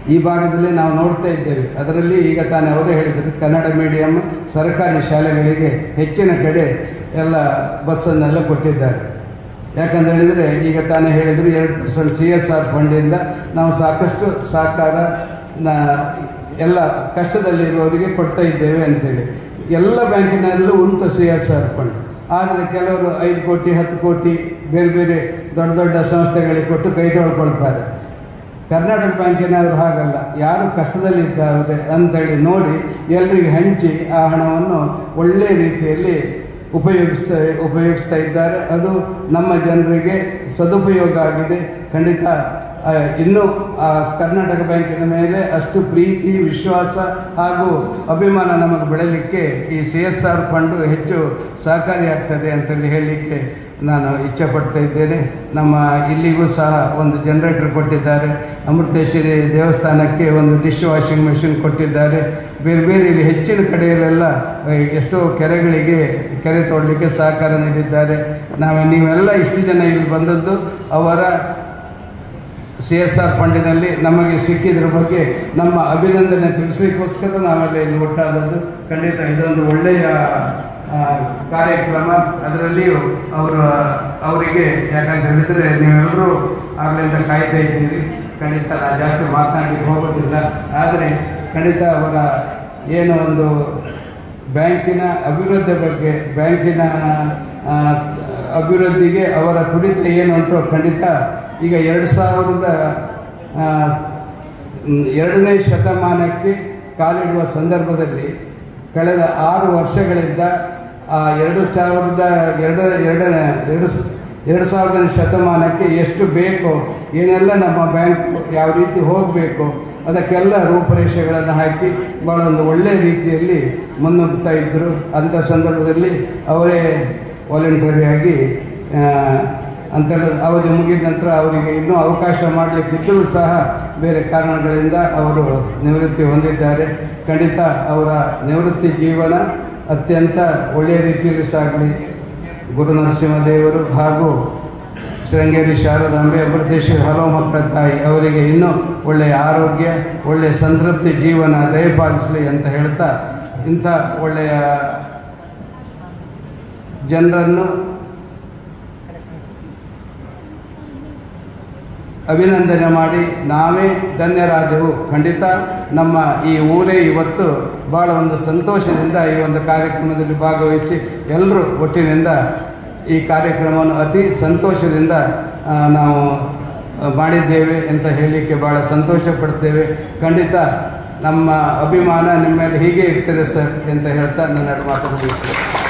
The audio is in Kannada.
ಈ ಭಾಗದಲ್ಲಿ ನಾವು ನೋಡ್ತಾ ಇದ್ದೇವೆ ಅದರಲ್ಲಿ ಈಗ ತಾನೇ ಅವರೇ ಹೇಳಿದರು ಕನ್ನಡ ಮೀಡಿಯಂ ಸರ್ಕಾರಿ ಶಾಲೆಗಳಿಗೆ ಹೆಚ್ಚಿನ ಕಡೆ ಎಲ್ಲ ಬಸ್ಸನ್ನೆಲ್ಲ ಕೊಟ್ಟಿದ್ದಾರೆ ಯಾಕಂತ ಹೇಳಿದರೆ ಈಗ ತಾನೇ ಹೇಳಿದರು ಎರಡು ಪರ್ಸೆಂಟ್ ಸಿ ಎಸ್ ಆರ್ ಫಂಡಿಂದ ನಾವು ಸಾಕಷ್ಟು ಸಹಕಾರ ನ- ಎಲ್ಲ ಕಷ್ಟದಲ್ಲಿರುವವರಿಗೆ ಕೊಡ್ತಾ ಇದ್ದೇವೆ ಅಂತೇಳಿ ಎಲ್ಲ ಬ್ಯಾಂಕಿನಲ್ಲೂ ಉಂಟು ಸಿ ಎಸ್ ಆರ್ ಫಂಡ್ ಆದರೆ ಕೆಲವರು ಐದು ಕೋಟಿ ಹತ್ತು ಕೋಟಿ ಬೇರೆ ಬೇರೆ ದೊಡ್ಡ ದೊಡ್ಡ ಸಂಸ್ಥೆಗಳಿಗೆ ಕೊಟ್ಟು ಕೈ ತೊಳ್ಕೊಳ್ತಾರೆ ಕರ್ನಾಟಕ ಬ್ಯಾಂಕಿನವರು ಹಾಗಲ್ಲ ಯಾರು ಕಷ್ಟದಲ್ಲಿದ್ದಾರೆ ಅಂತೇಳಿ ನೋಡಿ ಎಲ್ರಿಗೆ ಹಂಚಿ ಆ ಹಣವನ್ನು ಒಳ್ಳೆಯ ರೀತಿಯಲ್ಲಿ ಉಪಯೋಗಿಸ ಉಪಯೋಗಿಸ್ತಾ ಇದ್ದಾರೆ ಅದು ನಮ್ಮ ಜನರಿಗೆ ಸದುಪಯೋಗ ಆಗಿದೆ ಖಂಡಿತ ಆ, ಇನ್ನೂ ಆ ಕರ್ನಾಟಕ ಬ್ಯಾಂಕಿನ ಮೇಲೆ ಅಷ್ಟು ಪ್ರೀತಿ ವಿಶ್ವಾಸ ಹಾಗೂ ಅಭಿಮಾನ ನಮಗೆ ಬೆಳಲಿಕ್ಕೆ ಈ ಸಿ ಎಸ್ ಆರ್ ಫಂಡು ಹೆಚ್ಚು ಸಹಕಾರಿಯಾಗ್ತದೆ ಅಂತೇಳಿ ಹೇಳಲಿಕ್ಕೆ ನಾನು ಇಚ್ಛೆ ಪಡ್ತಾ ಇದ್ದೇನೆ ನಮ್ಮ ಇಲ್ಲಿಗೂ ಸಹ ಒಂದು ಜನರೇಟರ್ ಕೊಟ್ಟಿದ್ದಾರೆ ಅಮೃತೇಶ್ವರಿ ದೇವಸ್ಥಾನಕ್ಕೆ ಒಂದು ಡಿಶ್ ವಾಷಿಂಗ್ ಮೆಷಿನ್ ಕೊಟ್ಟಿದ್ದಾರೆ ಬೇರೆ ಬೇರೆ ಇಲ್ಲಿ ಹೆಚ್ಚಿನ ಕಡೆಯಲ್ಲೆಲ್ಲ ಆ, ಎಷ್ಟೋ ಕೆರೆಗಳಿಗೆ ಕೆರೆ ತೋಡಲಿಕ್ಕೆ ಸಹಕಾರ ನೀಡಿದ್ದಾರೆ ನಾವು ನೀವೆಲ್ಲ ಇಷ್ಟು ಜನ ಇಲ್ಲಿ ಬಂದದ್ದು ಅವರ ಸಿ ಎಸ್ ಆರ್ ಫಂಡಿನಲ್ಲಿ ನಮಗೆ ಸಿಕ್ಕಿದ್ರ ಬಗ್ಗೆ ನಮ್ಮ ಅಭಿನಂದನೆ ತಿಳಿಸಲಿಕ್ಕೋಸ್ಕರ ನಾವೆಲ್ಲ ಇಲ್ಲಿ ಒಟ್ಟಾದದ್ದು ಖಂಡಿತ ಇದೊಂದು ಒಳ್ಳೆಯ ಆ, ಕಾರ್ಯಕ್ರಮ ಅದರಲ್ಲಿಯೂ ಅವರು ಅವರಿಗೆ ಯಾಕಂತ ಹೇಳಿದರೆ ನೀವೆಲ್ಲರೂ ಆಗಲಿಂದ ಕಾಯ್ತಾ ಇದ್ದೀರಿ ಖಂಡಿತ ನಾನು ಜಾಸ್ತಿ ಮಾತನಾಡಲಿಕ್ಕೆ ಹೋಗೋದಿಲ್ಲ ಆದರೆ ಖಂಡಿತ ಅವರ ಏನು ಒಂದು ಬ್ಯಾಂಕಿನ ಅಭಿವೃದ್ಧಿ ಬಗ್ಗೆ ಬ್ಯಾಂಕಿನ ಆ, ಅಭಿವೃದ್ಧಿಗೆ ಅವರ ತುಡಿತ ಏನುಂಟು ಖಂಡಿತ ಈಗ ಎರಡು ಸಾವಿರದ ಆ, ಮ್, ಎರಡನೇ ಶತಮಾನಕ್ಕೆ ಕಾಲಿಡುವ ಸಂದರ್ಭದಲ್ಲಿ ಕಳೆದ ಆರು ವರ್ಷಗಳಿಂದ ಆ ಎರಡು ಸಾವಿರದ ಎರಡ ಎರಡನೇ ಎರಡು ಸ- ಎರಡು ಸಾವಿರದ ಶತಮಾನಕ್ಕೆ ಎಷ್ಟು ಬೇಕೋ ಏನೆಲ್ಲ ನಮ್ಮ ಬ್ಯಾಂಕ್ ಯಾವ ರೀತಿ ಹೋಗಬೇಕು ಅದಕ್ಕೆಲ್ಲ ರೂಪರೇಷೆಗಳನ್ನು ಹಾಕಿ ಭಾಳ ಒಂದು ಒಳ್ಳೆಯ ರೀತಿಯಲ್ಲಿ ಮುನ್ನುಗ್ತಾ ಇದ್ದರು ಅಂಥ ಸಂದರ್ಭದಲ್ಲಿ ಅವರೇ ವಾಲಂಟರಿಯಾಗಿ ಅಂತ ಅವಧಿ ಮುಗಿದ ನಂತರ ಅವರಿಗೆ ಇನ್ನೂ ಅವಕಾಶ ಮಾಡಲಿಕ್ಕಿದ್ದರೂ ಸಹ ಬೇರೆ ಕಾರಣಗಳಿಂದ ಅವರು ನಿವೃತ್ತಿ ಹೊಂದಿದ್ದಾರೆ ಖಂಡಿತ ಅವರ ನಿವೃತ್ತಿ ಜೀವನ ಅತ್ಯಂತ ಒಳ್ಳೆಯ ರೀತಿಯಲ್ಲಿ ಸಾಗಲಿ ಗುರು ನರಸಿಂಹದೇವರು ಹಾಗೂ ಶೃಂಗೇರಿ ಶಾರದಾಂಬೆ ಅಮೃತೇಶ್ವರಿ ಹಲವು ಮಕ್ಕಳ ತಾಯಿ ಅವರಿಗೆ ಇನ್ನೂ ಒಳ್ಳೆಯ ಆರೋಗ್ಯ ಒಳ್ಳೆಯ ಸಂತೃಪ್ತಿ ಜೀವನ ದಯಪಾಲಿಸಲಿ ಅಂತ ಹೇಳ್ತಾ ಇಂಥ ಒಳ್ಳೆಯ ಜನರನ್ನು ಅಭಿನಂದನೆ ಮಾಡಿ ನಾವೇ ಧನ್ಯರಾದೆವು ಖಂಡಿತ ನಮ್ಮ ಈ ಊರೇ ಇವತ್ತು ಭಾಳ ಒಂದು ಸಂತೋಷದಿಂದ ಈ ಒಂದು ಕಾರ್ಯಕ್ರಮದಲ್ಲಿ ಭಾಗವಹಿಸಿ ಎಲ್ಲರೂ ಒಟ್ಟಿನಿಂದ ಈ ಕಾರ್ಯಕ್ರಮವನ್ನು ಅತಿ ಸಂತೋಷದಿಂದ ಆ, ನಾವು ಆ, ಮಾಡಿದ್ದೇವೆ ಅಂತ ಹೇಳಲಿಕ್ಕೆ ಭಾಳ ಸಂತೋಷ ಪಡ್ತೇವೆ ಖಂಡಿತ ನಮ್ಮ ಅಭಿಮಾನ ನಿಮ್ಮ ಮೇಲೆ ಹೀಗೆ ಇರ್ತದೆ ಸರ್ ಅಂತ ಹೇಳ್ತಾ ನನ್ನ ಮಾತು ಮುಗಿಸ್ತೇನೆ